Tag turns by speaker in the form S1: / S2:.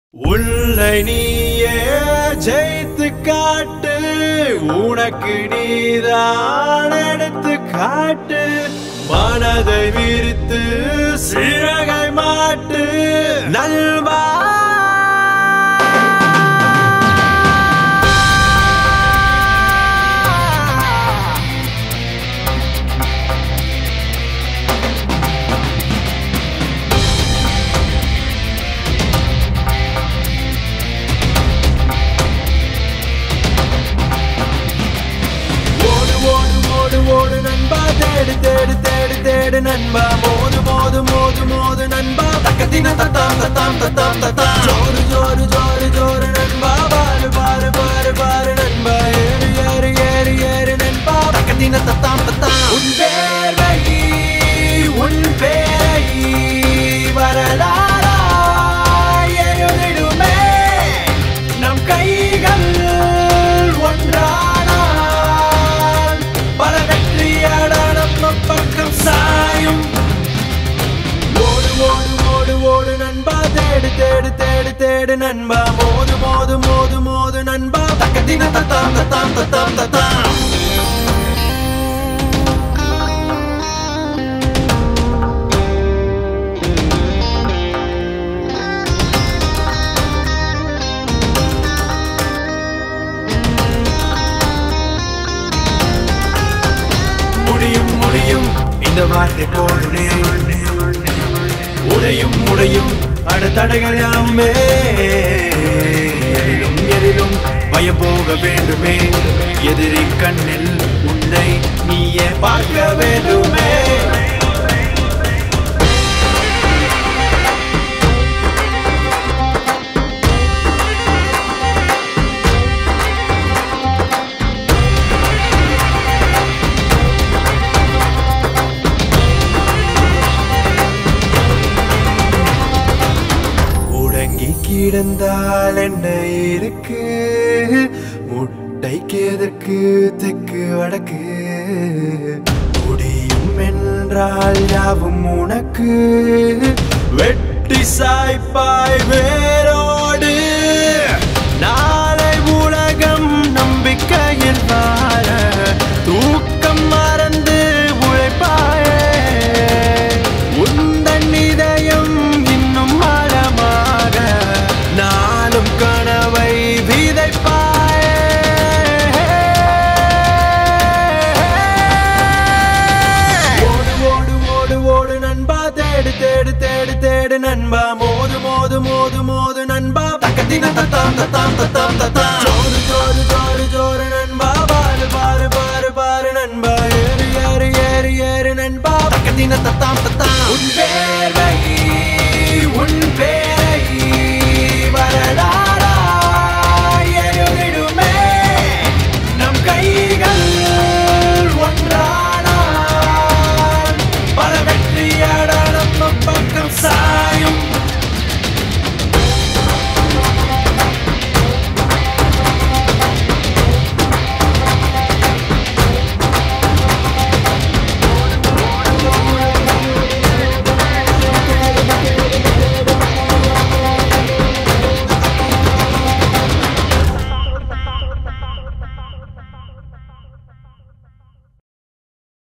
S1: உன்னை நீயே ஜெயித்து காட்டு உனக்கு நீதான் எடுத்து காட்டு மனதை விரித்து சிறகை மாட்டு நல்வா ஓடு ஓடு ஓடு ஓடு நண்பா தேடு தேடு தேடு தேடு நண்பா மோது மோது மோது மோது நண்பா தக்கத்தின தத்தாம் தத்தாம் தத்தாம் தத்தாம் ஜோரு ஜோரு ஜோரு ஜோரு நண்பா பாரு பாரு பாரு பாரு நண்பா ஏறு ஏறு ஏறு ஏறு நண்பா தக்கத்தின தத்தாம் தத்தாம் உன் பேரை உன் பேரை வரலாறா எழுதிடுமே நம் கைகள் ஒன்றானால் பல வெற்றியாட நம்ம பக்கம் சாயும் ஓடு ஓடு ஓடு ஓடு நண்பா தேடு தேடு தேடு தேடு நண்பா மோது மோது மோது மோது நண்பா தக்கத்தின தத்தாம் தத்தாம் தத்தாம் தத்தாம் முடியும் முடியும் இந்த வார்த்தை போடுனே உடையும் உடையும் அடுத்தடைகளாமே எதிலும் எதிலும் பயம் போக வேண்டுமே எதிரி கண்ணில் உன்னை நீயே பார்க்க வேண்டுமே முடங்கி கிடந்தால் என்ன இருக்கு முட்டைக்கு எதற்கு தெற்கு வடக்கு முடியும் என்றால் யாவும் உனக்கு வெட்டி சாய்ப்பாய் வேரோடு நாளை உலகம் நம்பிக்கையில் வாழ தூக்கம் மறந்து உழைப்பாயே உந்தன் இதயம் இன்னும் ஆழமாக நாளும் கனவை விதைப்பாயே ஓடு ஓடு ஓடு ஓடு நண்பா தேடு தேடு தேடு தேடு நண்பா மோது மோது மோது மோது நண்பா தக்கத்தின தத்தாம் தத்தாம் தத்தாம் தத்தாம் ஜோரு ஜோரு ஜோரு ஜோரு நண்பா பாரு பாரு பாரு பாரு நண்பா ஏறு ஏறு ஏறு ஏறு நண்பா தக்கத்தின தத்தாம் தத்தாம் உன் பேரை உன் பேரை வரலாறா எழுதிடுமே நம் கைகள் ஒன்றானால் பல வெற்றியாட நம்ம பக்கம் சாயும்